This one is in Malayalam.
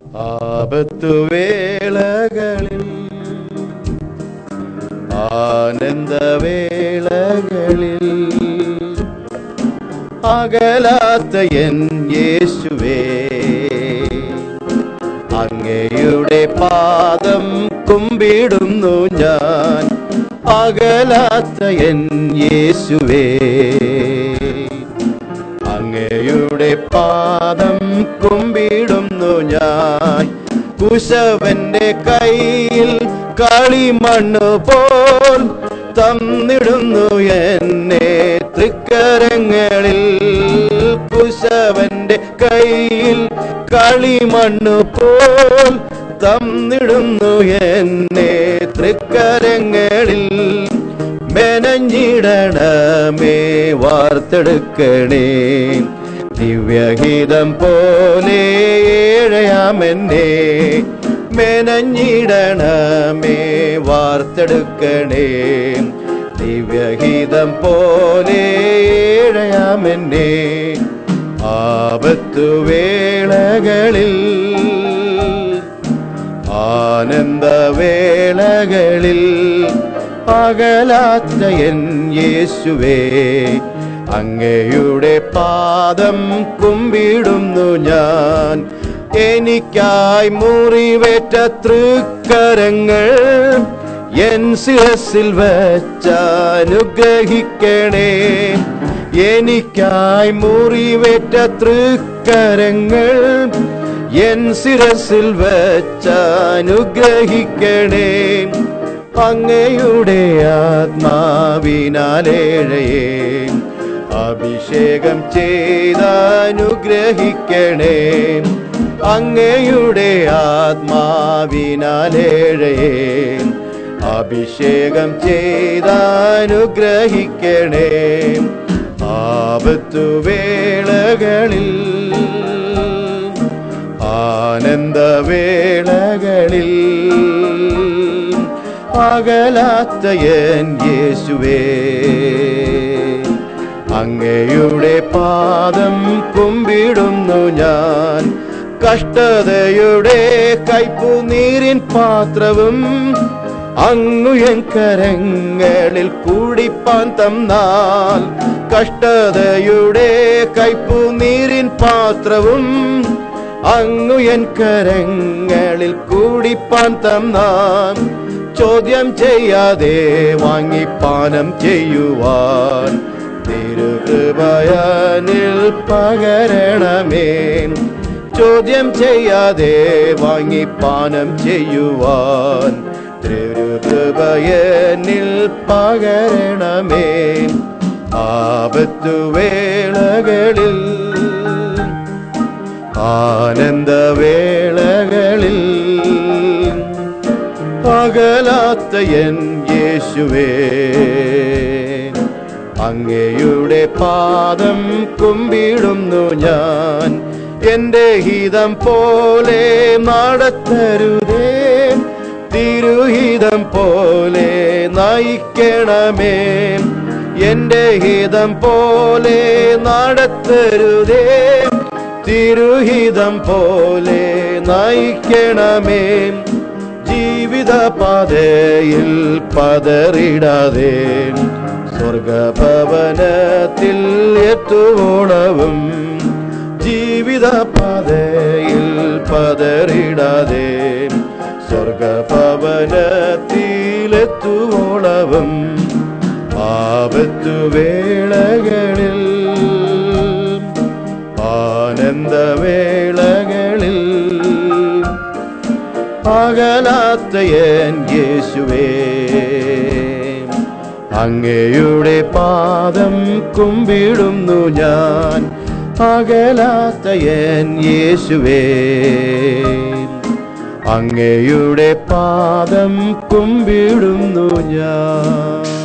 ആപത്തുവേളകളിൽ ആനന്ദവേളകളിൽ അകലാത്ത എൻ യേശുവേ അങ്ങയുടെ പാദം കുമ്പിടുന്നു ഞാൻ അകലാത്ത എൻ യേശുവേ അങ്ങയുടെ പാദം കുമ്പിടുന്നു ഞാൻ കുശവന്റെ കയ്യിൽ കളിമണ്ണ് പോൽ തന്നിടുന്നു എന്നെ തൃക്കരങ്ങളിൽ കുശവന്റെ കയ്യിൽ കളിമണ്ണ് പോൽ തന്നിടുന്നു എന്നെ തൃക്കരങ്ങളിൽ മെനഞ്ഞിടണമേ വാർത്തെടുക്കണേ ദിവ്യഗീതം പോലെ ഏഴയാമെന്നെ മെനഞ്ഞിടണമേ വാർത്തെടുക്കണേ ദിവ്യഗീതം പോലെ ഏഴയാമെന്നെ ആപത്തുവേളകളിൽ ആനന്ദവേളകളിൽ അകലാത്ത എൻ യേശുവേ അങ്ങയുടെ പാദം കുമ്പിടുന്നു ഞാൻ എനിക്കായി മുറിവേറ്റ തൃക്കരങ്ങൾ എൻ ശിരസിൽ വച്ചാനുഗ്രഹിക്കണേ എനിക്കായി മുറിവേറ്റ തൃക്കരങ്ങൾ എൻ ശിരസിൽ വച്ചാനുഗ്രഹിക്കണേ അങ്ങയുടെ ആത്മാവിനാലേഴയെ അഭിഷേകം ചെയ്താനുഗ്രഹിക്കണേ അങ്ങയുടെ ആത്മാവിനാലേഴയെ അഭിഷേകം ചെയ്താനുഗ്രഹിക്കണേ ആപത്തുവേളകളിൽ ആനന്ദവേളകളിൽ അകലാത്ത എൻ യേശുവേ അങ്ങയുടെ പാദം കുമ്പിടുന്നു ഞാൻ കഷ്ടതയുടെ കൈപ്പു നീരിൻ പാത്രവും അങ്ങു എൻ കരങ്ങളിൽ കൂടിപ്പാൻ തന്നാൽ കഷ്ടതയുടെ കൈപ്പു നീരിൻ പാത്രവും അങ്ങു എൻ കരങ്ങളിൽ കൂടിപ്പാൻ തന്നാൻ ചോദ്യം ചെയ്യാതെ വാങ്ങിപ്പാനം ചെയ്യുവാൻ തിരുകൃപയനിൽ പകരണമേ ചോദ്യം ചെയ്യാതെ വാങ്ങിപ്പാനം ചെയ്യുവാൻ തിരുകൃപയനിൽ പകരണമേ ആപത്തുവേളകളിൽ ആനന്ദവേളകളിൽ പകലാത്ത എൻ യേശുവേ അങ്ങയുടെ പാദം കുമ്പിടുന്നു ഞാൻ എന്റെ ഹിതം പോലെ നടത്തരുതേ തിരുഹിതം പോലെ നയിക്കണമേ എന്റെ ഹിതം പോലെ നടത്തരുതേ തിരുഹിതം പോലെ നയിക്കണമേ ജീവിത പാതയിൽ പതറിടാതെ സ്വർഗഭവനത്തിൽ എത്തുവോളവും ജീവിത പാതയിൽ പതറിടാതെ സ്വർഗഭവനത്തിലെത്തുവോളവും ആപത്തുവേളകളിൽ ആനന്ദവേളകളിൽ അകലാത്ത എൻ യേശുവേ അങ്ങയുടെ പാദം കുമ്പിടുന്നു ഞാൻ അകലാത്ത എൻ യേശുവേ അങ്ങയുടെ പാദം കുമ്പിടുന്നു ഞാൻ